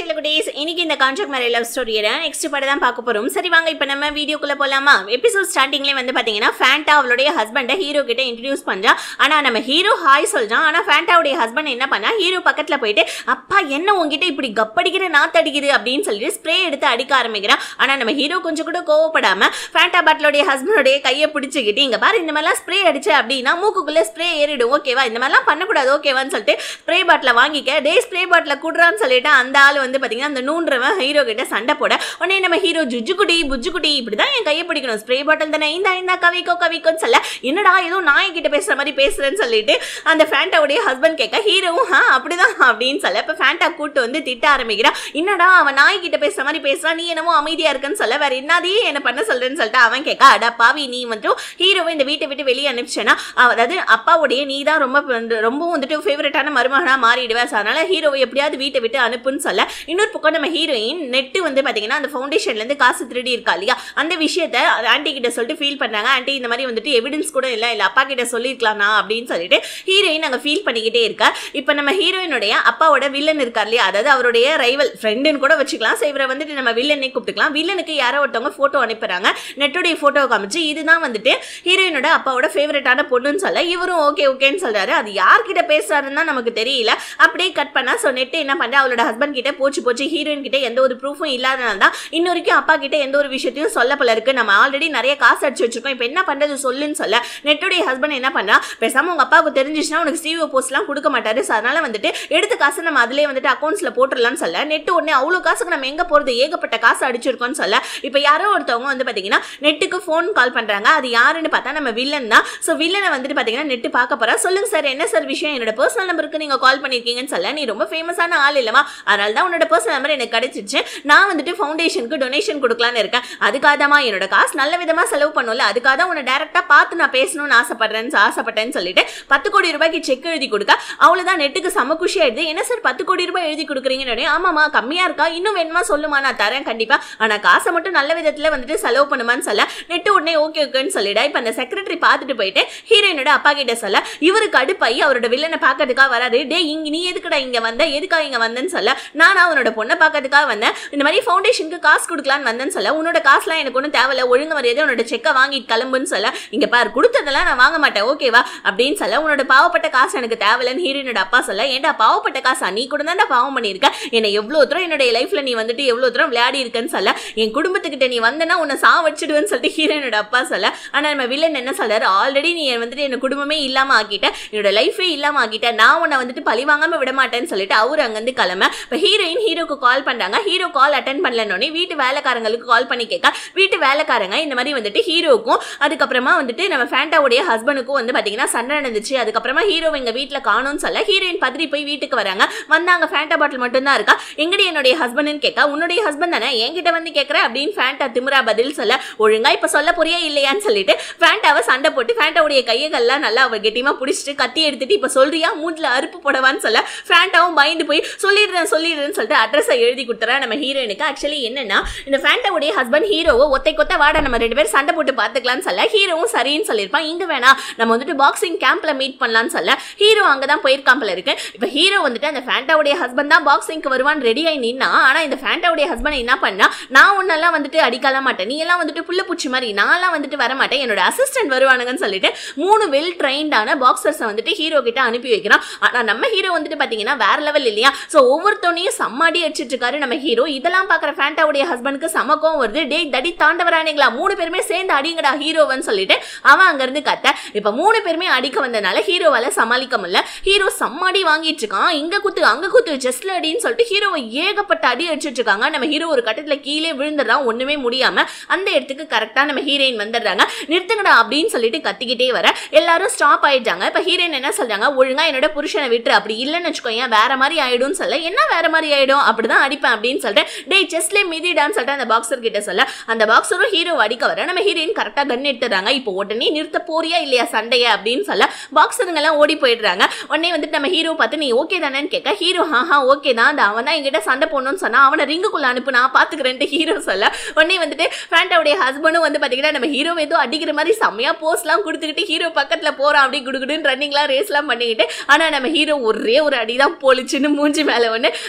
செல்ல குட்டீஸ் இன்னைக்கு இந்த கான்ட்ராக்ட் மேரேஜ் லவ் ஸ்டோரியை நெக்ஸ்ட் படம் தான் பார்க்க போறோம் சரி வாங்க இப்போ நம்ம வீடியோக்குள்ள போலாமா எபிசோட் ஸ்டார்டிங்லேயே வந்து பாத்தீங்கன்னா ஃபேண்டா அவளுடைய ஹஸ்பண்டை ஹீரோ கிட்ட இன்ட்ரடியூஸ் பண்றா ஆனா நம்ம ஹீரோ ஹாய் சொல்றான் ஆனா ஃபேண்டாவுடைய ஹஸ்பண்ட் என்ன பண்ணா ஹீரோ பக்கத்துல போயிட்டு அப்பா என்ன உங்ககிட்ட இப்படி கப்படிக்கிற நாத்தடிக்குது அப்படின்னு சொல்லிட்டு ஸ்ப்ரே எடுத்து அடிக்க ஆரம்பிக்கிறான் ஆனா நம்ம ஹீரோ கொஞ்சம் கூட கோவப்படாம ஃபேண்டா பாட்டிலுடைய ஹஸ்பண்டோடைய கையை பிடிச்சிக்கிட்டு இங்க பாரு இந்த மாதிரிலாம் ஸ்ப்ரே அடிச்சு அப்படின்னா மூக்குக்குள்ள ஸ்ப்ரே ஏறிடும் ஓகேவா இந்த மாதிரிலாம் பண்ணக்கூடாது ஓகேவான்னு சொல்லிட்டு ஸ்ப்ரே பாட்டில வாங்கிக்க டே ஸ்ப்ரே பாட்டில குடுறான்னு சொல்லிட்டு அந்த ஆள் வந்து பாத்தீங்கன்னா அந்த நூன்றவன் ஹீரோ கிட்ட சண்டை போட உடனே நம்ம ஹீரோ ஜுஜுக்குடி புஜுக்குடி இப்படிதான் என் கையை பிடிக்கணும் ஸ்ப்ரே பாட்டில் தானே இந்த இந்த கவிக்கோ கவிக்கோன்னு சொல்ல என்னடா ஏதோ நாய் கிட்ட பேசுற மாதிரி பேசுறேன்னு சொல்லிட்டு அந்த ஃபேண்டாவுடைய ஹஸ்பண்ட் கேட்க ஹீரோவும் ஆ அப்படிதான் அப்படின்னு சொல்ல இப்ப ஃபேண்டா கூட்டு வந்து திட்ட ஆரம்பிக்கிறா என்னடா அவன் நாய் கிட்ட பேசுற மாதிரி பேசுறான் நீ என்னமோ அமைதியா இருக்குன்னு சொல்ல வேற என்னதையே என்ன பண்ண சொல்றேன்னு சொல்லிட்டு அவன் கேட்க அடா பாவி நீ மட்டும் ஹீரோவை இந்த வீட்டை விட்டு வெளியே அனுப்பிச்சேன்னா அதாவது அப்பாவுடைய நீ தான் ரொம்ப வந்து- ரொம்பவும் வந்துட்டு ஃபேவரட்டான மருமகனா மாறிடுவேன் So, அதனால ஹீரோவை எப்படியாவது வீட்டை விட்டு அனுப்புன்னு சொல்ல இன்னொரு பக்கம் நம்ம ஹீரோயின் நெட்டு வந்து பாத்தீங்கன்னா அந்த ஃபவுண்டேஷன்ல இருந்து காசு திருடி இருக்கா இல்லையா அந்த விஷயத்த ஆன்டி கிட்ட சொல்லிட்டு ஃபீல் பண்றாங்க ஆன்டி இந்த மாதிரி வந்துட்டு எவிடன்ஸ் கூட இல்லை இல்ல அப்பா கிட்ட சொல்லிருக்கலாம் நான் அப்படின்னு சொல்லிட்டு ஹீரோயின் அங்க ஃபீல் பண்ணிக்கிட்டே இருக்கா இப்போ நம்ம ஹீரோயினுடைய அப்பாவோட வில்லன் இருக்கார் இல்லையா அதாவது அவருடைய ரைவல் ஃப்ரெண்டுன்னு கூட வச்சுக்கலாம் ஸோ இவரை வந்துட்டு நம்ம வில்லனை கூப்பிட்டுக்கலாம் வில்லனுக்கு யாரோ ஒருத்தவங்க போட்டோ அனுப்புறாங்க நெட்டுடைய போட்டோ காமிச்சு இதுதான் வந்துட்டு ஹீரோயினோட அப்பாவோட ஃபேவரட்டான பொண்ணுன்னு சொல்ல இவரும் ஓகே ஓகேன்னு சொல்றாரு அது யார்கிட்ட பேசுறாருன்னு தான் நமக்கு தெரியல அப்படியே கட் பண்ணா ஸோ நெட்டு என்ன பண்றா அவளோட ஹஸ்பண்ட் கிட்ட போச்சு போச்சு ஹீரோயின் கிட்ட எந்த ஒரு ப்ரூஃபும் இல்லாதனால தான் இன்ன வரைக்கும் அப்பா கிட்ட எந்த ஒரு விஷயத்தையும் சொல்ல போல இருக்கு நம்ம ஆல்ரெடி நிறைய காசு அடிச்சு வச்சிருக்கோம் இப்போ என்ன பண்றது சொல்லுன்னு சொல்ல நெட்டுடைய ஹஸ்பண்ட் என்ன பண்றா பேசாம உங்க அப்பாவுக்கு தெரிஞ்சிச்சுன்னா உனக்கு சிஓ போஸ்ட்லாம் கொடுக்க மாட்டாரு ஸோ அதனால வந்துட்டு எடுத்த காசு நம்ம அதிலே வந்துட்டு அக்கௌண்ட்ஸ்ல போட்டுடலாம்னு சொல்ல நெட்டு உடனே அவ்வளோ காசுக்கு நம்ம எங்க போறது ஏகப்பட்ட காசு அடிச்சிருக்கோம்னு சொல்ல இப்போ யாரோ ஒருத்தவங்க வந்து பாத்தீங்கன்னா நெட்டுக்கு ஃபோன் கால் பண்றாங்க அது யாருன்னு பார்த்தா நம்ம வில்லன் தான் ஸோ வில்லனை வந்துட்டு பாத்தீங்கன்னா நெட்டு பார்க்க போறா சொல்லுங்க சார் என்ன சார் விஷயம் என்னோட பர்சனல் நம்பருக்கு நீங்க கால் பண்ணிருக்கீங்கன்னு சொல்ல நீ ரொம்ப ஃபேமஸான ஆள் இல்லமா அதனால தான் உன்னோட பர்சனல் நம்பர் எனக்கு கிடைச்சிச்சு நான் வந்துட்டு ஃபவுண்டேஷனுக்கு டொனேஷன் கொடுக்கலான்னு இருக்கேன் அதுக்காக தான் என்னோட காசு நல்ல விதமா செலவு பண்ணும்ல அதுக்காக தான் உன்னை டேரக்டா பார்த்து நான் பேசணும்னு ஆசைப்படுறேன்னு ஆசைப்பட்டேன்னு சொல்லிட்டு பத்து கோடி ரூபாய்க்கு செக் எழுதி கொடுக்க அவ்வளவுதான் நெட்டுக்கு செம குஷி ஆயிடுது என்ன சார் பத்து கோடி ரூபாய் எழுதி கொடுக்குறீங்கன்னு உடனே, ஆமாமா கம்மியா இருக்கா இன்னும் வேணுமா சொல்லுமா நான் தரேன் கண்டிப்பா ஆனா காசை மட்டும் நல்ல விதத்துல வந்துட்டு செலவு பண்ணுமான்னு சொல்ல நெட்டு உடனே ஓகே ஓகேன்னு சொல்லிடா இப்ப அந்த செக்ரட்டரி பார்த்துட்டு போயிட்டு ஹீரோயினோட அப்பா கிட்ட சொல்ல இவருக்கு அடுப்பாயி அவரோட வில்லனை பார்க்கறதுக்காக வராரு டே இங்க நீ எதுக்குடா இங்க வந்த எதுக்காக இங்க வந்தேன்னு சொல்ல நான் அவனோட பொண்ணை பார்க்கறதுக்காக வந்தேன் இந்த மாதிரி ஃபவுண்டேஷனுக்கு காசு கொடுக்கலான்னு வந்தேன்னு சொல்ல உன்னோட காசுலாம் எனக்கு ஒன்றும் தேவையில்ல ஒழுங்கு மரியாதை உன்னோட செக்கை வாங்கிட்டு கிளம்புன்னு சொல்ல இங்க பாரு கொடுத்ததெல்லாம் நான் வாங்க மாட்டேன் ஓகேவா அப்படின்னு சொல்ல உன்னோட பாவப்பட்ட காசு எனக்கு தேவையில்லைன்னு ஹீரோயினோட அப்பா சொல்ல ஏன்டா பாவப்பட்ட காசா நீ கூட தான்டா பாவம் பண்ணியிருக்க என்னை எவ்வளோ தூரம் என்னுடைய லைஃப்ல நீ வந்துட்டு எவ்வளோ தூரம் விளையாடி இருக்கேன்னு சொல்ல என் குடும்பத்துக்கிட்ட நீ வந்தனா உன்னை சா வச்சிடுவேன்னு சொல்லிட்டு ஹீரோயினோட அப்பா சொல்ல ஆனா நம்ம வில்லன் என்ன சொல்றாரு ஆல்ரெடி நீ வந்துட்டு என் குடும்பமே இல்லாம ஆக்கிட்ட என்னோட லைஃபே இல்லாம ஆக்கிட்ட நான் உன்னை வந்துட்டு பழி வாங்காம விட மாட்டேன்னு சொல்லிட்டு அவர் அங்கிருந்து கிளம்ப இப்போ ஹீரோயின் ஹீரோக்கு கால் பண்றாங்க ஹீரோ கால் அட்டன் பண்ணலன்னொடனே வீட்டு வேலைக்காரங்களுக்கு கால் பண்ணி கேட்க வீட்டு வேலைக்காரங்க இந்த மாதிரி வந்துட்டு ஹீரோக்கும் அதுக்கப்புறமா வந்துட்டு நம்ம ஃபேண்டாவுடைய ஹஸ்பண்டுக்கும் வந்து பாத்தீங்கன்னா சண்டை நடந்துச்சு அதுக்கப்புறமா ஹீரோ எங்க வீட்டுல காணும்னு சொல்ல ஹீரோயின் பதறி போய் வீட்டுக்கு வராங்க வந்தாங்க ஃபேண்டா பாட்டில் மட்டும்தான் இருக்கா எங்கடி என்னுடைய ஹஸ்பண்ட்னு கேட்க உன்னுடைய ஹஸ்பண்ட் தானே என்கிட்ட வந்து கேட்கற அப்படின்னு ஃபேண்டா திமிரா பதில் சொல்ல ஒழுங்கா இப்ப சொல்ல போறியா இல்லையான்னு சொல்லிட்டு ஃபேண்டாவை சண்டை போட்டு ஃபேண்டாவுடைய கையெல்லாம் நல்லா அவ கெட்டியமா பிடிச்சிட்டு கத்தி எடுத்துட்டு இப்ப சொல்றியா மூஞ்சில அறுப்பு போடவான்னு சொல்ல ஃபேண்டாவும் பயந்து போய் சொல்லிடுறேன் சொல்லிடுறேன்னு சொல்லிட்டு அட்ரஸை எழுதி கொடுத்துறா நம்ம ஹீரோயினுக்கு ஆக்சுவலி என்னன்னா இந்த ஃபேண்டாவுடைய ஹஸ்பண்ட் ஹீரோவை ஒத்தை கொத்த வாட நம்ம ரெண்டு பேரும் சண்டை போட்டு பார்த்துக்கலாம்னு சொல்ல ஹீரோவும் சரின்னு சொல்லியிருப்பான் இங்க வேணா நம்ம வந்துட்டு பாக்ஸிங் கேம்ப்ல மீட் பண்ணலாம்னு சொல்ல ஹீரோ அங்கதான் போயிருக்காம்பல இருக்கு இப்ப ஹீரோ வந்துட்டு அந்த ஃபேண்டாவுடைய ஹஸ்பண்ட் தான் பாக்ஸிங்க்கு வருவான் ரெடி ஆகி நின்னா ஆனா இந்த ஃபேண்டாவுடைய ஹஸ்பண்ட் என்ன பண்ணா நான் உன்னெல்லாம் வந்துட்டு அடிக்கலாம் மாட்டேன் நீ எல்லாம் வந்துட்டு புள்ள பூச்சி மாதிரி நான்லாம் வந்துட்டு வர மாட்டேன் என்னோட அசிஸ்டன்ட் வருவானுங்கன்னு சொல்லிட்டு மூணு வெல் ட்ரைன்டான பாக்ஸர்ஸை வந்துட்டு ஹீரோ கிட்ட அனுப்பி வைக்கிறான் ஆனா நம்ம ஹீரோ வந்துட்டு பாத்தீங்கன்னா வேற லெவல் இல்லையா சோ ஒவ்வொருத்தவனையும் சம்மாடி அடிச்சிட்டு இருக்காரு நம்ம ஹீரோ இதெல்லாம் பாக்குற ஃபேண்டாவுடைய ஹஸ்பண்டுக்கு சமக்கம் வருது டேய் தடி தாண்டவரானீங்களா மூணு பேருமே சேர்ந்து அடிங்கடா ஹீரோவன்னு சொல்லிட்டு அவன் அங்க இருந்து கத்த இப்ப மூணு பேருமே அடிக்க வந்தனால ஹீரோவால சமாளிக்க முடியல ஹீரோ சம்மாடி வாங்கிட்டு இருக்கான் இங்க குத்து அங்க குத்து செஸ்ல அடின்னு சொல்லிட்டு ஹீரோவை ஏகப்பட்ட அடி அடிச்சிட்டு இருக்காங்க நம்ம ஹீரோ ஒரு கட்டத்துல கீழே விழுந்துடுறான் ஒண்ணுமே முடியாம அந்த இடத்துக்கு கரெக்டா நம்ம ஹீரோயின் வந்துடுறாங்க நிறுத்துங்கடா அப்படின்னு சொல்லிட்டு கத்திக்கிட்டே வர எல்லாரும் ஸ்டாப் ஆயிட்டாங்க இப்ப ஹீரோயின் என்ன சொல்றாங்க ஒழுங்கா என்னோட புருஷனை விட்டுரு அப்படி இல்லைன்னு வச்சுக்கோங்க வேற மாதிரி ஆயிடும்னு சொல்ல என்ன வேற மாதிரி ஆயிடும் அப்படிதான் அடிப்பேன் அப்படின்னு சொல்லிட்டு டேய் செஸ்ல மிதிடான்னு சொல்லிட்டு அந்த பாக்ஸர் கிட்ட சொல்ல அந்த பாக்ஸரும் ஹீரோ அடிக்க வர நம்ம ஹீரோயின் கரெக்டா கன் எடுத்துறாங்க இப்போ உடனே நிறுத்த போறியா இல்லையா சண்டைய அப்படின்னு சொல்ல பாக்ஸருங்க எல்லாம் ஓடி போயிடுறாங்க உடனே வந்துட்டு நம்ம ஹீரோ பார்த்து நீ ஓகே தானேன்னு கேட்க ஹீரோ ஹாஹா ஓகே தான் அந்த அவன் தான் என்கிட்ட சண்டை போடணும்னு சொன்னா அவனை ரிங்குக்குள்ள அனுப்பு நான் பாத்துக்கிறேன்ட்டு ஹீரோ சொல்ல உடனே வந்துட்டு ஃபேண்டாவுடைய ஹஸ்பண்டும் வந்து பாத்தீங்கன்னா நம்ம ஹீரோ ஏதோ அடிக்கிற மாதிரி செம்மையா போஸ்ட்லாம் கொடுத்துக்கிட்டு ஹீரோ பக்கத்துல போறான் அப்படி குடுகுடுன்னு ரன்னிங்லாம் ரேஸ்லாம் பண்ணிக்கிட்டு ஆனா நம்ம ஹீரோ ஒரே ஒரு அடிதான் போலிச்சுன்னு மூஞ்சி மேல ஒன்று அவ்வளோதான்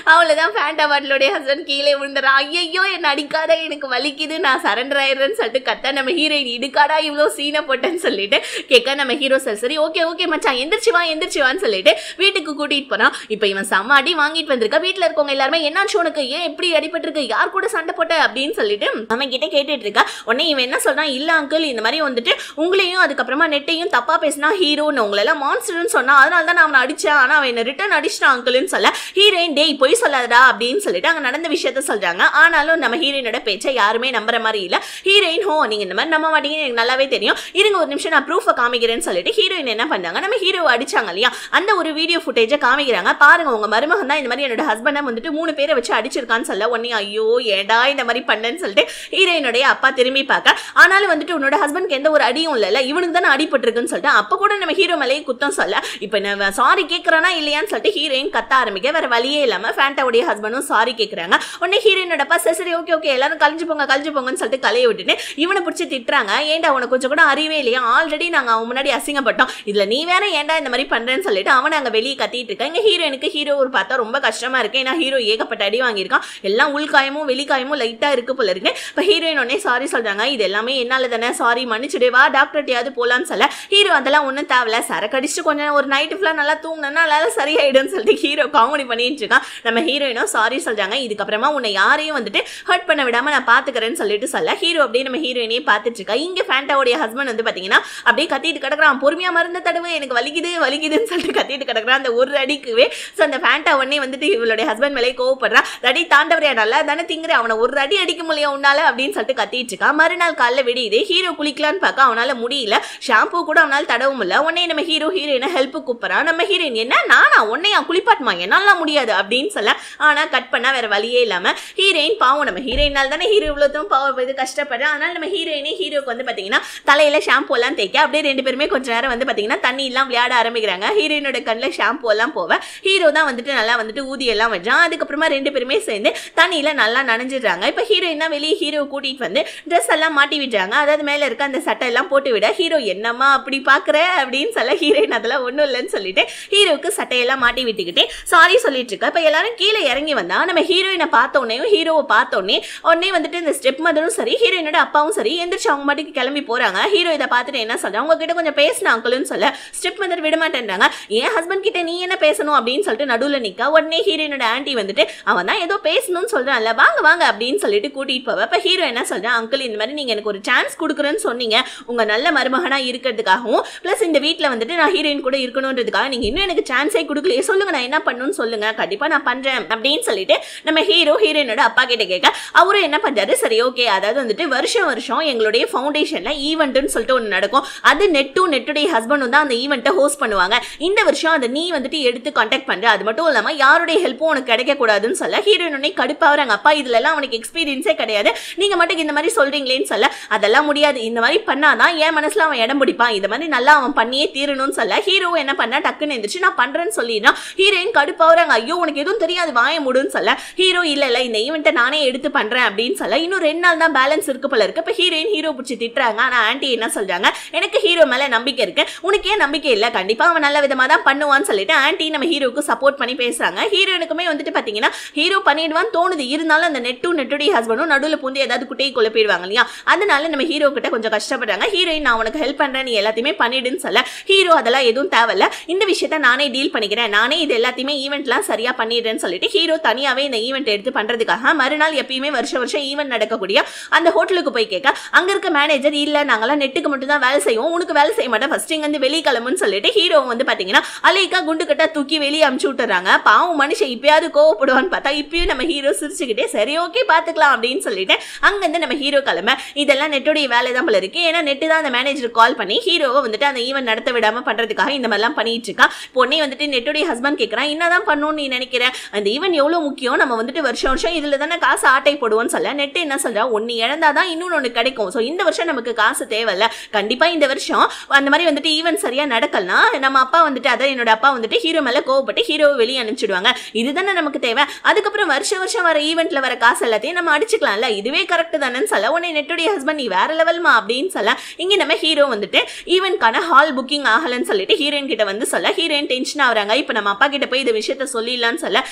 தான் ஃபேண்ட் அவார்ட்லோடைய ஹஸ்பண்ட் கீழே விழுந்துறா ஐயோ என்ன அடிக்காத எனக்கு வலிக்குது நான் சரண்டர் ஆயிடுறேன்னு சொல்லிட்டு கத்த நம்ம ஹீரோயின் இடுக்காடா இவ்வளோ சீனை போட்டேன்னு சொல்லிட்டு கேட்க நம்ம ஹீரோ சார் சரி ஓகே ஓகே மச்சான் எந்திரிச்சு வா எந்திரிச்சு வான்னு சொல்லிட்டு வீட்டுக்கு கூட்டிட்டு போறான் இப்போ இவன் செம்ம அடி வாங்கிட்டு வந்திருக்கா வீட்டில் இருக்கவங்க எல்லாருமே என்னாச்சு உனக்கு ஏன் எப்படி அடிபட்டிருக்கு யார் கூட சண்டை போட்ட அப்படின்னு சொல்லிட்டு அவன் கிட்ட கேட்டுட்டு இருக்கா உடனே இவன் என்ன சொல்றான் இல்ல அங்கிள் இந்த மாதிரி வந்துட்டு உங்களையும் அதுக்கப்புறமா நெட்டையும் தப்பா பேசினா ஹீரோன்னு உங்களை எல்லாம் மான்ஸ்டர்னு சொன்னா அதனால தான் நான் அவனை அடிச்சேன் ஆனா அவன் என்ன ரிட்டர்ன் அடிச்சிட்டான் அங்கிள்னு சொல்ல ஹீரோயின் டேய் பொய் சொல்லாதடா அப்படின்னு சொல்லிட்டு அங்க நடந்த விஷயத்த சொல்றாங்க ஆனாலும் நம்ம ஹீரோயினோட பேச்சை யாருமே நம்புற மாதிரி இல்ல ஹீரோயின் ஹோ நீங்க இந்த மாதிரி நம்ப மாட்டீங்கன்னு எனக்கு நல்லாவே தெரியும் இருங்க ஒரு நிமிஷம் நான் ப்ரூஃபை காமிக்கிறேன்னு சொல்லிட்டு ஹீரோயின் என்ன பண்ணாங்க நம்ம ஹீரோவை அடிச்சாங்க இல்லையா அந்த ஒரு வீடியோ ஃபுட்டேஜை காமிக்கிறாங்க பாருங்க உங்க மருமகன் தான் இந்த மாதிரி என்னோட ஹஸ்பண்டை வந்துட்டு மூணு பேரை வச்சு அடிச்சிருக்கான்னு சொல்ல உடனே ஐயோ ஏடா இந்த மாதிரி பண்ணேன்னு சொல்லிட்டு ஹீரோயினுடைய அப்பா திரும்பி பார்க்க ஆனாலும் வந்துட்டு உன்னோட ஹஸ்பண்ட்க்கு எந்த ஒரு அடியும் இல்லைல்ல இவனுக்கு தானே அடிபட்டிருக்குன்னு சொல்லிட்டு அப்போ கூட நம்ம ஹீரோ மேலேயே குத்தம் சொல்ல இப்போ நான் சாரி கேட்குறானா இல்லையான்னு சொல்லிட்டு ஹீரோயின் கத்த ஆரம்பிக்க வேற வழியே இல்லாம ஃபேண்டாவுடைய ஹஸ்பண்டும் சாரி கேட்குறாங்க உடனே ஹீரோயினோட அப்பா சரி சரி ஓகே ஓகே எல்லாரும் கழிஞ்சு போங்க கழிஞ்சு போங்கன்னு சொல்லிட்டு கலையை விட்டுட்டு இவனை பிடிச்சி திட்டுறாங்க ஏன்டா உனக்கு கொஞ்சம் கூட அறிவே இல்லையா ஆல்ரெடி நாங்கள் அவன் முன்னாடி அசிங்கப்பட்டோம் இதுல நீ வேற ஏன்டா இந்த மாதிரி பண்றேன்னு சொல்லிட்டு அவன் அங்கே வெளியே கத்திட்டு இருக்கான் இங்க ஹீரோயினுக்கு ஹீரோ ஒரு பார்த்தா ரொம்ப கஷ்டமா இருக்கு ஏன்னா ஹீரோ ஏகப்பட்ட அடி வாங்கியிருக்கான் எல்லாம் உள்காயமும் வெளிக்காயமும் லைட்டா இருக்கு போல இருக்கு இப்போ ஹீரோயின் உடனே சாரி சொல்றாங்க இது எல்லாமே என்னால தானே சாரி மன்னிச்சுடு வா டாக்டர்கிட்டயாவது போலான்னு சொல்ல ஹீரோ அதெல்லாம் ஒன்றும் தேவையில்ல சரக்கு அடிச்சுட்டு கொஞ்சம் ஒரு நைட்டு ஃபுல்லாக நல்லா தூங்கினா அதெல்லாம் சரியாயிடும்னு சொல்லிட்டு ஹீரோ காமெடி பண்ணிட்டு இருக்கான் நம்ம ஹீரோயினும் சாரி சொல்றாங்க இதுக்கப்புறமா உன்னை யாரையும் வந்துட்டு ஹர்ட் பண்ண விடாம நான் பாத்துக்கிறேன்னு சொல்லிட்டு சொல்ல ஹீரோ அப்படியே நம்ம ஹீரோயினையே பார்த்துட்டு இருக்கா இங்க ஃபேண்டாவுடைய ஹஸ்பண்ட் வந்து பாத்தீங்கன்னா அப்படியே கத்திட்டு கிடக்குறான் பொறுமையா மருந்து தடவை எனக்கு வலிக்குது வலிக்குதுன்னு சொல்லிட்டு கத்திட்டு கிடக்குறான் அந்த ஒரு அடிக்குவே ஸோ அந்த ஃபேண்டா உடனே வந்துட்டு இவளுடைய ஹஸ்பண்ட் மேலே கோவப்படுறான் அடி தாண்டவரையா நல்லா தானே திங்குற அவனை ஒரு அடி அடிக்க முடியும் உன்னால அப்படின்னு சொல்லிட்டு கத்திட்டு இருக்கான் மறுநாள் காலைல விடியுது ஹீரோ குளிக்கலான்னு பார்க்க அவனால முடியல ஷாம்பு கூட அவனால தடவும் முடியல உடனே நம்ம ஹீரோ ஹீரோயினை ஹெல்ப் கூப்பிட்றான் நம்ம ஹீரோயின் என்ன நானா உன்னையா குளிப்பாட்டுமா என்னால முடியாது அப்படின்னு சொல்ல ஆனா கட் பண்ணா வேற வழியே இல்லாம ஹீரோயின் பாவம் நம்ம ஹீரோயினால் தானே ஹீரோ இவ்வளோத்தும் பாவம் இது கஷ்டப்படுறேன் அதனால நம்ம ஹீரோயினே ஹீரோக்கு வந்து பாத்தீங்கன்னா தலையில ஷாம்பு எல்லாம் தேய்க்க அப்படியே ரெண்டு பேருமே கொஞ்ச நேரம் வந்து பாத்தீங்கன்னா தண்ணி எல்லாம் விளையாட ஆரம்பிக்கிறாங்க ஹீரோயினோட கண்ணில் ஷாம்பு எல்லாம் போவ ஹீரோ தான் வந்துட்டு நல்லா வந்துட்டு ஊதி எல்லாம் வச்சான் அதுக்கப்புறமா ரெண்டு பேருமே சேர்ந்து தண்ணியில நல்லா நனைஞ்சிடுறாங்க இப்போ ஹீரோயின் தான் வெளியே ஹீரோ கூட்டிட்டு வந்து ட்ரெஸ் எல்லாம் மாட்டி விடுறாங்க அதாவது மேல இருக்க அந்த சட்டை எல்லாம் போட்டு விட ஹீரோ என்னம்மா அப்படி பாக்குற அப்படின்னு சொல்ல ஹீரோயின் அதெல்லாம் ஒன்றும் இல்லைன்னு சொல்லிட்டு ஹீரோவுக்கு சட்டையெல்லாம் மாட்டி விட்டுக்கிட்டு சாரி சொல்லிட்டு இருக்கா இப்போ எல்லாரும் கீழே இறங்கி வந்தா நம்ம ஹீரோயினை பார்த்த உடனே ஹீரோவை பார்த்த உடனே உடனே வந்துட்டு இந்த ஸ்டெப் மதரும் சரி ஹீரோயினோட அப்பாவும் சரி எந்திரிச்சு அவங்க மாட்டுக்கு கிளம்பி போறாங்க ஹீரோ இதை பார்த்துட்டு என்ன சொல்றாங்க உங்ககிட்ட கொஞ்சம் பேசின அங்கிள்னு சொல்ல ஸ்டெப் மதர் விட மாட்டேன்றாங்க என் ஹஸ்பண்ட் கிட்ட நீ என்ன பேசணும் அப்படின்னு சொல்லிட்டு நடுவில் நிக்க உடனே ஹீரோயினோட ஆன்ட்டி வந்துட்டு அவன் தான் ஏதோ பேசணும்னு சொல்றான்ல வாங்க வாங்க அப்படின்னு சொல்லிட்டு கூட்டிட்டு போவ இப்போ ஹீரோ என்ன சொல்றான் அங்கிள் இந்த மாதிரி நீங்க எனக்கு ஒரு சான்ஸ் கொடுக்குறேன்னு சொன்னீங்க உங்க நல்ல மருமகனா இருக்கிறதுக்காகவும் ப்ளஸ் இந்த வீட்டில் வந்துட்டு நான் ஹீரோயின் கூட இருக்கணுன்றதுக்காக நீங்க இன்னும் எனக்கு சான்ஸே கொடுக்கலையே சொல்லுங்க நான் என்ன பண்ணணும்னு சொல்லுங்க கண்டிப்பா நான் பண்றேன் அப்படின்னு சொல்லிட்டு நம்ம ஹீரோ ஹீரோயினோட அப்பா கிட்ட கேட்க அவரும் என்ன பண்றாரு சரி ஓகே அதாவது வந்துட்டு வருஷம் வருஷம் எங்களுடைய ஃபவுண்டேஷன்ல ஈவெண்ட்னு சொல்லிட்டு ஒன்று நடக்கும் அது நெட்டும் நெட்டுடைய ஹஸ்பண்டும் தான் அந்த ஈவெண்ட்டை ஹோஸ்ட் பண்ணுவாங்க இந்த வருஷம் அதை நீ வந்துட்டு எடுத்து கான்டாக்ட் பண்ற அது மட்டும் இல்லாம யாருடைய ஹெல்ப்பும் உனக்கு கிடைக்க கூடாதுன்னு சொல்ல ஹீரோயினே கடுப்பாகிறாங்க அப்பா இதுல எல்லாம் அவனுக்கு எக்ஸ்பீரியன்ஸே கிடையாது நீங்க மட்டும் இந்த மாதிரி சொல்றீங்களேன்னு சொல்ல அதெல்லாம் முடியாது இந்த மாதிரி பண்ணாதான் என் மனசுல அவன் இடம் பிடிப்பான் இந்த மாதிரி நல்லா அவன் பண்ணியே தீரணும்னு சொல்ல ஹீரோ என்ன பண்ணா டக்குன்னு எந்திரிச்சு நான் பண்றேன்னு சொல்லிடுறான் ஹீரோயின் கடுப்பாகிறாங்க ஐயோ உனக்கு எதுவும் தெரியாது வாய முடுன்னு சொல்ல ஹீரோ இல்ல இல்ல இந்த ஈவெண்ட்டை நானே எடுத்து பண்றேன் அப்படின்னு சொல்ல இன்னும் ரெண்டு நாள் தான் பேலன்ஸ் இருக்கு போல இருக்கு இப்ப ஹீரோயின் ஹீரோ பிடிச்சி திட்டுறாங்க ஆனா ஆன்ட்டி என்ன சொல்றாங்க எனக்கு ஹீரோ மேல நம்பிக்கை இருக்கு உனக்கு ஏன் நம்பிக்கை இல்ல கண்டிப்பா அவன் நல்ல விதமா தான் பண்ணுவான்னு சொல்லிட்டு ஆன்ட்டி நம்ம ஹீரோக்கு சப்போர்ட் பண்ணி பேசுறாங்க ஹீரோனுக்குமே வந்துட்டு பாத்தீங்கன்னா ஹீரோ பண்ணிடுவான்னு தோணுது இருந்தாலும் அந்த நெட்டும் நெட்டுடைய ஹஸ்பண்டும் நடுவில் பூந்து ஏதாவது குட்டையை குழப்பிடுவாங்க இல்லையா அதனால நம்ம ஹீரோ கிட்ட கொஞ்சம் கஷ்டப்படுறாங்க ஹீரோயின் நான் உனக்கு ஹெல்ப் பண்றேன் நீ எல்லாத்தையுமே பண்ணிடுன்னு சொல்ல ஹீரோ அதெல்லாம் எதுவும் தேவையில்ல இந்த விஷயத்த நானே டீல் பண்ணிக்கிறேன் நானே இது எல்லாத்தையுமே ஈவெண்ட்லாம் சரியா பண்ணிடுறேன்னு சொல்லிட்டு ஹீரோ தனியாவே இந்த ஈவெண்ட் எடுத்து பண்றதுக்காக மறுநாள் எப்பயுமே வருஷம் வருஷம் ஈவெண்ட் நடக்கக்கூடிய அந்த ஹோட்டலுக்கு போய் கேட்க அங்க இருக்க மேனேஜர் இல்ல நாங்கெல்லாம் நெட்டுக்கு மட்டும் தான் வேலை செய்வோம் உனக்கு வேலை செய்ய மாட்டேன் ஃபர்ஸ்ட் இங்க வந்து வெளியே கிளம்புன்னு சொல்லிட்டு ஹீரோ வந்து பாத்தீங்கன்னா அலைக்கா குண்டு கட்டா தூக்கி வெளியே அமுச்சு விட்டுறாங்க பாவம் மனுஷன் இப்பயாவது கோவப்படுவான்னு பார்த்தா இப்பயும் நம்ம ஹீரோ சிரிச்சுக்கிட்டே சரி ஓகே பாத்துக்கலாம் அப்படின்னு சொல்லிட்டு அங்கிருந்து நம்ம ஹீரோ கிளம்ப இதெல்லாம் நெட்டுடைய வேலை தான் போல இருக்கு ஏன்னா நெட்டு தான் அந்த மேனேஜர் கால் பண்ணி ஹீரோவை வந்துட்டு அந்த ஈவெண்ட் நடத்த விடாம பண்றதுக்காக இந்த மாதிரிலாம் பண்ணிட்டு இருக்கா பொண்ணே வந்துட்டு நெட்டுடைய ஹஸ்பண்ட் கேட்கறான் என்னதான் பண்ணணும்னு நீ நினைக்கிற அந்த ஈவெண்ட் எவ்வளவு முக்கியம் நம்ம வந்துட்டு வருஷம் வருஷம் இதுல தானே காசு ஆட்டை போடுவோம்னு சொல்ல நெட்டு என்ன சொல்றா ஒன்னு இழந்தாதான் இன்னொன்னு ஒன்று கிடைக்கும் ஸோ இந்த வருஷம் நமக்கு காசு தேவையில்ல கண்டிப்பா இந்த வருஷம் அந்த மாதிரி வந்துட்டு ஈவெண்ட் சரியா நடக்கலனா நம்ம அப்பா வந்துட்டு அதான் என்னோட அப்பா வந்துட்டு ஹீரோ மேல கோவப்பட்டு ஹீரோவை வெளியே அனுப்பிச்சிடுவாங்க இதுதானே நமக்கு தேவை அதுக்கப்புறம் வருஷம் வருஷம் வர ஈவெண்ட்ல வர காசு எல்லாத்தையும் நம்ம அடிச்சுக்கலாம்ல இதுவே கரெக்ட் தானேன்னு சொல்ல உடனே நெட்டுடைய ஹஸ்பண்ட் நீ வேற லெவல்மா அப்படின்னு சொல்ல இங்க நம்ம ஹீரோ வந்துட்டு ஈவெண்ட்கான ஹால் புக்கிங் ஆகலன்னு சொல்லிட்டு ஹீரோயின் கிட்ட வந்து சொல்ல ஹீரோயின் டென்ஷன் ஆகுறாங்க இப்போ நம்ம அப்பா கிட்ட போய் இந்த விஷயத்த சொல்லிடலாம்னு சொல்ல ஹீரோ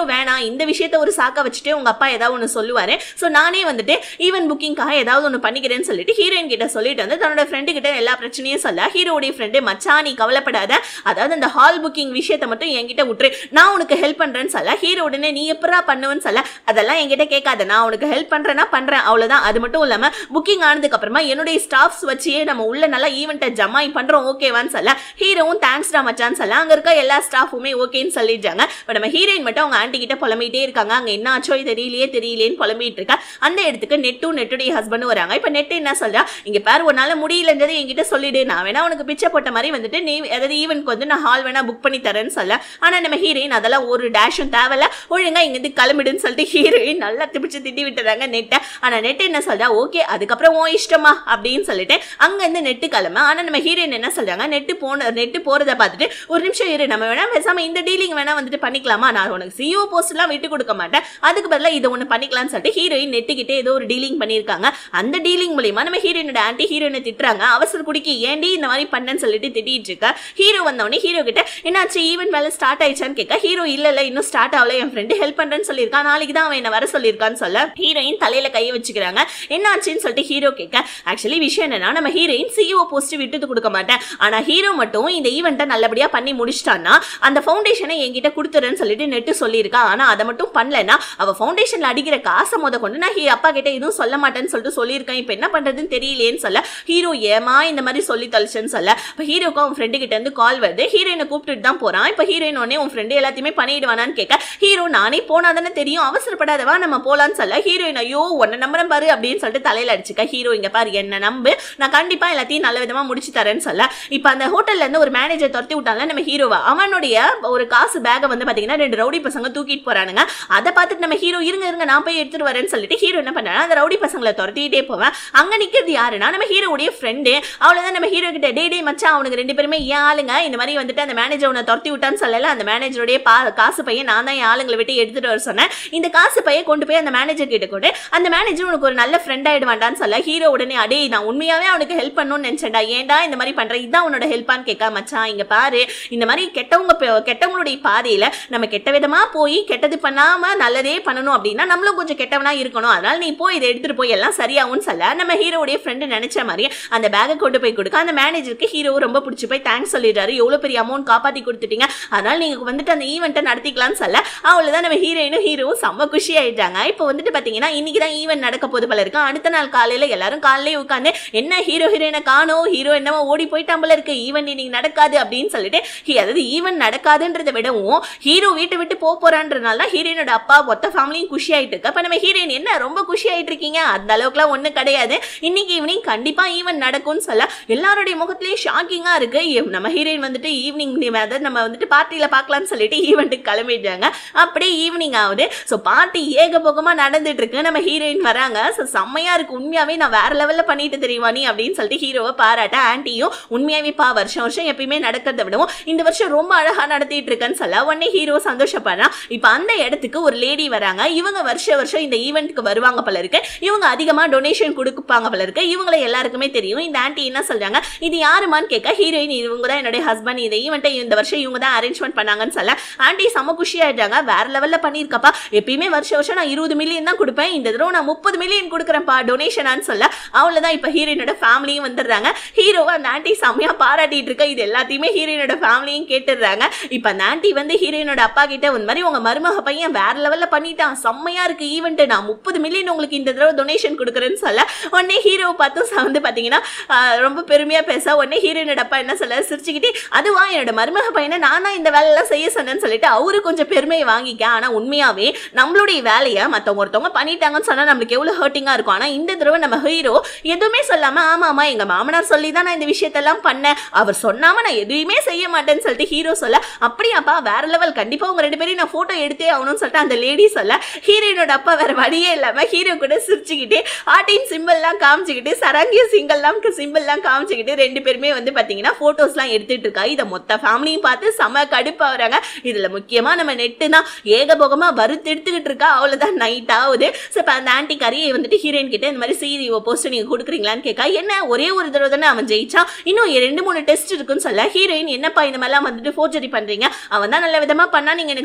வேணாம் இந்த விஷயத்த ஒரு சாக்கா வச்சுட்டு உங்க அப்பா ஏதாவது ஒன்று சொல்லுவாரு ஸோ நானே வந்துட்டு ஈவன் புக்கிங்காக ஏதாவது ஒன்று பண்ணிக்கிறேன்னு சொல்லிட்டு ஹீரோயின் கிட்ட சொல்லிட்டு வந்து தன்னோட ஃப்ரெண்டு கிட்ட எல்லா பிரச்சனையும் சொல்ல ஹீரோடைய ஃப்ரெண்டு மச்சான் நீ கவலைப்படாத அதாவது அந்த ஹால் புக்கிங் விஷயத்த மட்டும் என்கிட்ட விட்டுரு நான் உனக்கு ஹெல்ப் பண்றேன்னு சொல்ல ஹீரோ உடனே நீ எப்படா பண்ணுவேன்னு சொல்ல அதெல்லாம் என்கிட்ட கேட்காத நான் உனக்கு ஹெல்ப் பண்றேன்னா பண்றேன் அவ்வளவுதான் அது மட்டும் இல்லாம புக்கிங் ஆனதுக்கு அப்புறமா என்னுடைய ஸ்டாஃப்ஸ் வச்சே நம்ம உள்ள நல்லா ஈவெண்ட்டை ஜமாய் பண்றோம் ஓகேவான்னு சொல்ல ஹீரோவும் தேங்க்ஸ்டா மச்சான்னு சொல்ல அங்க இருக்க எல்லா ஸ்டாஃபுமே ஓகேன்னு சொல்லிட்டாங்க இப்போ நம்ம ஹீரோயின் மட்டும் அவங்க ஆண்டி கிட்ட புலம்பிட்டே இருக்காங்க அங்க என்ன ஆச்சோ தெரியலையே தெரியலையேன்னு புலம்பிட்டு இருக்கா அந்த இடத்துக்கு நெட்டும் நெட்டுடைய ஹஸ்பண்டும் வராங்க இப்போ நெட் என்ன சொல்றா இங்க பாரு உன்னால முடியலன்றது என்கிட்ட சொல்லிடு நான் வேணா உனக்கு பிச்சை போட்ட மாதிரி வந்துட்டு நீ அதாவது ஈவென்ட்க்கு வந்து நான் ஹால் வேணா புக் பண்ணி தரேன்னு சொல்ல ஆனா நம்ம ஹீரோயின் அதெல்லாம் ஒரு டேஷும் தேவையில்ல ஒழுங்கா இங்கிருந்து கிளம்பிடுன்னு சொல்லிட்டு ஹீரோயின் நல்லா திப்பிச்சு திட்டி விட்டுறாங்க நெட்டை ஆனா நெட் என்ன சொல்றா ஓகே அதுக்கப்புறம் உன் இஷ்டமா அப்படின்னு சொல்லிட்டு அங்க இருந்து நெட்டு கிளம்ப ஆனா நம்ம ஹீரோயின் என்ன சொல்றாங்க நெட்டு போன நெட்டு போறத பார்த்துட்டு ஒரு நிமிஷம் இரு நம்ம வேணா பேசாம இந்த டீலிங் வேணா வந்துட்டு பண்ணிக்கலாமா நான் உனக்கு சிஓ போஸ்ட் எல்லாம் விட்டு கொடுக்க மாட்டேன் அதுக்கு பதிலா இதை ஒண்ணு பண்ணிக்கலாம்னு சொல்லிட்டு ஹீரோயின் நெட்டுக்கிட்டே ஏதோ ஒரு டீலிங் பண்ணியிருக்காங்க அந்த டீலிங் மூலியமா நம்ம ஹீரோயினோட ஆன்டி ஹீரோயினை திட்டுறாங்க அவசர குடிக்கு ஏன்டி இந்த மாதிரி பண்ணேன்னு சொல்லிட்டு திட்டிட்டு இருக்கா ஹீரோ வந்தவொடனே ஹீரோ கிட்ட என்னாச்சு ஈவென்ட் வேலை ஸ்டார்ட் ஆயிடுச்சான்னு கேட்க ஹீரோ இல்ல இல்ல இன்னும் ஸ்டார்ட் ஆகல என் ஃப்ரெண்டு ஹெல்ப் பண்றேன்னு சொல்லியிருக்கான் நாளைக்கு தான் அவன் என்ன வர சொல்லியிருக்கான்னு சொல்ல ஹீரோயின் தலையில கையை வச்சுக்கிறாங்க என்னாச்சுன்னு சொல்லிட்டு ஹீரோ கேட்க ஆக்சுவலி விஷயம் என்னன்னா நம்ம ஹீரோயின் சிஇஓ போஸ்ட் விட்டுட்டு கொடுக்க மாட்டேன் ஆனா ஹீரோ மட்டும் இந்த ஈவெண்ட்டை நல்லபடியா பண்ணி முடிச்சிட்டான்னா அந்த ஃபவுண்டேஷனை என்கிட்ட கொடுத்துறேன்னு சொல்லிட்டு நெட்டு சொல்லியிருக்கா ஆனா அதை மட்டும் பண்ணலன்னா அவ ஃபவுண்டேஷன்ல அடிக்கிற காசை முத கொண்டு நான் ஹீ- அப்பா கிட்ட எதுவும் சொல்ல மாட்டேன்னு சொல்லிட்டு சொல்லியிருக்கேன் இப்போ என்ன பண்றதுன்னு தெரியலையேன்னு சொல்ல ஹீரோ ஏமா இந்த மாதிரி சொல்லி தொலைச்சேன்னு சொல்ல இப்போ ஹீரோக்கும் அவன் ஃப்ரெண்டு கிட்ட இருந்து கால் வருது ஹீரோயினை கூப்பிட்டுட்டு தான் போறான் இப்போ ஹீரோயின் உடனே உன் ஃப்ரெண்டு எல்லாத்தையுமே பண்ணிடுவானான்னு கேட்க ஹீரோ நானே போனா தானே தெரியும் அவசரப்படாதவா நம்ம போலான்னு சொல்ல ஹீரோயின் ஐயோ உன்னை நம்புறேன் பாரு அப்படின்னு சொல்லிட்டு தலையில அடிச்சுக்க ஹீரோ இங்க பாரு என்ன நம்பு நான் கண்டிப்பா எல்லாத்தையும் நல்ல விதமா முடிச்சு தரேன்னு சொல்ல இப்போ அந்த ஹோட்டல்ல இருந்து ஒரு மேனேஜர் துரத்தி விட்டான்ல நம்ம ஹீரோவா அவனுடைய ஒரு காசு பேக்கை வந்து பாத்தீங்கன்னா ரெண்டு ரவுடி பசங்க தூக்கிட்டு போறானுங்க அதை பார்த்துட்டு நம்ம ஹீரோ இருங்க இருங்க நான் போய் எடுத்துட்டு வரேன்னு சொல்லிட்டு ஹீரோ என்ன பண்ணா அந்த ரவுடி பசங்களை துரத்திட்டே போவேன் அங்க நிக்கிறது யாருன்னா நம்ம ஹீரோவுடைய ஃப்ரெண்டு அவ்வளவுதான் நம்ம ஹீரோ கிட்ட டே டே மச்சான் அவனுக்கு ரெண்டு பேருமே ஏன் ஆளுங்க இந்த மாதிரி வந்துட்டு அந்த மேனேஜர் உன்னை துரத்தி விட்டான்னு சொல்லல அந்த மேனேஜருடைய பா காசு பையன் நான் தான் என் ஆளுங்களை விட்டு எடுத்துட்டு வர சொன்னேன் இந்த காசு பையன் கொண்டு போய் அந்த மேனேஜர் கிட்ட கொண்டு அந்த மேனேஜர் உனக்கு ஒரு நல்ல ஃப்ரெண்ட் ஆயிடுவான்டான்னு சொல்ல ஹீரோ உடனே அடே நான் உண்மையாவே அவனுக்கு ஹெல்ப் பண்ணணும்னு நினைச்சேன்டா ஏன்டா இந்த மாதிரி பண்ற இதான் உன்னோட ஹெல்ப்பான்னு கேட்க மச்சான் இங்க பாரு இந்த மாதிரி கெட்டவங்க பே- கெட்டவங்களுடைய பாதையில நம்ம கெட்ட விதமா போய் கெட்டது பண்ணாம நல்லதே பண்ணணும் அப்படின்னா நம்மளும் கொஞ்சம் கெட்டவனா இருக்கணும் அதனால நீ போய் இதை எடுத்துட்டு போய் எல்லாம் சரியாகும்னு சொல்ல நம்ம ஹீரோடைய ஃப்ரெண்டு நினைச்ச மாதிரி அந்த பேக்கை கொண்டு போய் கொடுக்க அந்த மேனேஜருக்கு ஹீரோ ரொம்ப பிடிச்சி போய் தேங்க்ஸ் சொல்லிடுறாரு எவ்வளவு பெரிய அமௌண்ட் காப்பாத்தி கொடுத்துட்டீங்க அதனால நீங்க வந்துட்டு அந்த ஈவெண்ட்டை நடத்திக்கலாம்னு சொல்ல அவ்வளவுதான் நம்ம ஹீரோயினும் ஹீரோவும் செம்ம குஷி ஆயிட்டாங்க இப்போ வந்துட்டு பாத்தீங்கன்னா இன்னைக்கு தான் ஈவெண்ட் நடக்க போது போல இருக்கு அடுத்த நாள் காலையில எல்லாரும் காலையிலே உட்காந்து என்ன ஹீரோ ஹீரோயினை காணோம் ஹீரோ என்னமோ ஓடி போயிட்டான் போல இருக்கு ஈவெண்ட் இன்னைக்கு நடக்காது அப்படின்னு சொல்லிட்டு ஹி- அதாவது ஈவெண்ட் நடக்காதுன்றதை விடவும் ஹீரோ வீட்டை விட்டு போக போறான்றனால தான் ஹீரோயினோட அப்பா மொத்த ஃபேமிலியும் குஷி ஆயிட்டு இருக்கு அப்ப நம்ம ஹீரோயின் என்ன ரொம்ப குஷி ஆயிட்டு இருக்கீங்க அந்த அளவுக்குலாம் ஒண்ணும் கிடையாது இன்னைக்கு ஈவினிங் கண்டிப்பா ஈவெண்ட் நடக்கும்னு சொல்ல எல்லாருடைய முகத்திலயும் ஷாக்கிங்கா இருக்கு இவ்- நம்ம ஹீரோயின் வந்துட்டு ஈவினிங் அதாவது நம்ம வந்துட்டு பார்ட்டியில பார்க்கலாம்னு சொல்லிட்டு ஈவெண்ட்டுக்கு கிளம்பிட்டாங்க அப்படியே ஈவினிங் ஆகுது ஸோ பார்ட்டி ஏகபோகமா நடந்துட்டு இருக்கு நம்ம ஹீரோயின் வராங்க ஸோ செம்மையா இருக்கு உண்மையாவே நான் வேற லெவல்ல பண்ணிட்டு தெரியுமா நீ அப்படின்னு சொல்லிட்டு ஹீரோவை பாராட்ட ஆன்ட்டியும் உண்மையாவே பா வருஷம் வருஷம் எப்பயுமே நடக்கிறத விடவும் இந்த வருஷம் ரொம்ப அழகா நடத்திட்டு இருக்கேன்னு சொல்ல உடனே ஹீரோ சந்தோஷப்படுறான் இப்போ அந்த இடத்துக்கு ஒரு லேடி வராங்க இவங்க வருஷ வருஷம் இந்த ஈவெண்ட்டுக்கு வருவாங்க போல இருக்கு இவங்க அதிகமா டொனேஷன் கொடுப்பாங்க போல இருக்கு இவங்கள எல்லாருக்குமே தெரியும் இந்த ஆன்ட்டி என்ன சொல்றாங்க இது யாருமான்னு கேட்க ஹீரோயின் இவங்க தான் என்னுடைய ஹஸ்பண்ட் இந்த ஈவெண்ட்டை இந்த வருஷம் இவங்க தான் அரேஞ்ச்மெண்ட் பண்ணாங்கன்னு சொல்ல ஆன்ட்டி செம்ம குஷி ஆயிட்டாங்க வேற லெவல்ல பண்ணியிருக்கப்பா எப்பயுமே வருஷம் வருஷம் நான் இருபது மில்லியன் தான் கொடுப்பேன் இந்த தடவை நான் முப்பது மில்லியன் கொடுக்குறேன்ப்பா டொனேஷனான்னு சொல்ல அவ்வளவுதான் இப்போ ஹீரோயினோட ஃபேமிலியும் வந்துடுறாங்க ஹீரோவை அந்த ஆன்ட்டி செம்மையா பாராட்டிட்டு இருக்க இது எல்லாத்தையுமே ஹீரோயினோட ஃபேமிலியும் கேட்டுடுறாங்க இப்போ அந்த ஆன்ட்டி வந்து ஹீரோயினோட அப்பா கிட்ட இந்த மாதிரி உங்க மருமக பையன் வேற லெவல்ல பண்ணிட்டான் செம்மையா இருக்கு ஈவெண்ட் நான் முப்பது மில்லியன் உங்களுக்கு இந்த தடவை டொனேஷன் கொடுக்குறேன்னு சொல்ல உடனே ஹீரோ பார்த்து ச- வந்து பாத்தீங்கன்னா ஆஹ், ரொம்ப பெருமையா பேச உடனே ஹீரோயினோட அப்பா என்ன சொல்ல சிரிச்சுக்கிட்டே அதுவா என்னோட மருமக பையனை நான் தான் இந்த வேலையெல்லாம் செய்ய சொன்னேன்னு சொல்லிட்டு அவரு கொஞ்சம் பெருமையை வாங்கிக்க ஆனா உண்மையாவே நம்மளுடைய வேலையை மத்தவங்க ஒருத்தவங்க பண்ணிட்டாங்கன்னு சொன்னா நம்மளுக்கு எவ்வளவு ஹர்ட்டிங்கா இருக்கும் ஆனா இந்த தடவை நம்ம ஹீரோ எதுவுமே சொல்லாம ஆமா ஆமா எங்க மாமனார் சொல்லி தான் நான் இந்த விஷயத்தெல்லாம் பண்ணேன் அவர் சொன்னாம நான் எதுவுமே செய்ய மாட்டேன்னு சொல்லிட்டு ஹீரோ சொல்ல அப்படியாப்பா வேற லெவல் கண்டிப்பா உங்க ரெண்டு பேரையும் நான் போட்டோ எடுத்தே ஆகணும்னு சொல்லிட்டு அந்த லேடி சொல்ல ஹீரோயினோட அப்பா வேற வழியே இல்லாம ஹீரோ கூட சிரிச்சுக்கிட்டு ஆட்டின் சிம்பிள்லாம் காமிச்சுக்கிட்டு சரங்கிய சிங்கல்லாம் சிம்பிள்லாம் காமிச்சுக்கிட்டு ரெண்டு பேருமே வந்து பாத்தீங்கன்னா போட்டோஸ்லாம் எடுத்துட்டு இருக்கா இதை மொத்த ஃபேமிலியும் பார்த்து செம கடுப்பாகிறாங்க இதுல முக்கியமா நம்ம நெட்டு தான் ஏகபோகமா வறுத்து எடுத்துக்கிட்டு இருக்கா அவ்வளவுதான் நைட் ஆகுது ஸோ இப்போ அந்த ஆன்டி கறியை வந்துட்டு ஹீரோயின் கிட்ட இந்த மாதிரி சீரியோ போஸ்ட் நீங்க கொடுக்குறீங்களான்னு கேட்கா என்ன ஒரே ஒரு தடவை தானே அவன் ஜெயிச்சான் இன்னும் ரெண்டு மூணு டெஸ்ட் இருக்குன்னு சொல்ல ஹீரோயின் என்னப்பா இந்த மாதிரிலாம் வந்துட்டு ஃபோர்ஜரி பண்றீங்க அவன் தான் நல்ல விதமா பண்ணா நீங்க எனக்கு சிஓ போஸ்ட்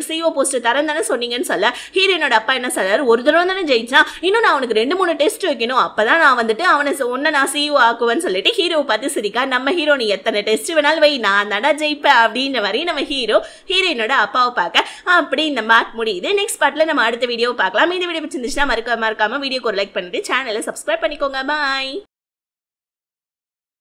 போஸ்ட் தரேன் தானே சொன்னீங்கன்னு சொல்ல ஹீரோயினோட அப்பா என்ன சொல்றாரு ஒரு தடவை தானே ஜெயிச்சா இன்னும் நான் அவனுக்கு ரெண்டு மூணு டெஸ்ட் வைக்கணும் அப்பதான் நான் வந்துட்டு அவனை சொ- உன்னை நான் சிஇஓ ஆக்குவேன்னு சொல்லிட்டு ஹீரோவை பார்த்து சிரிக்கா நம்ம ஹீரோ நீ எத்தனை டெஸ்ட் வேணாலும் வை நான் தானே ஜெயிப்பேன் அப்படின்ற மாதிரி நம்ம ஹீரோ ஹீரோயினோட அப்பாவை பார்க்க அப்படி இந்த மேட் முடியுது நெக்ஸ்ட் பார்ட்ல நம்ம அடுத்த வீடியோ பார்க்கலாம் இந்த வீடியோ பிடிச்சிருந்துச்சுன்னா மறக்காம மறக்காம வீடியோக்கு ஒரு லைக் பண்ணிட்டு சேனலை சப்ஸ்கிரைப் பண்ணிக்கோங்க பாய்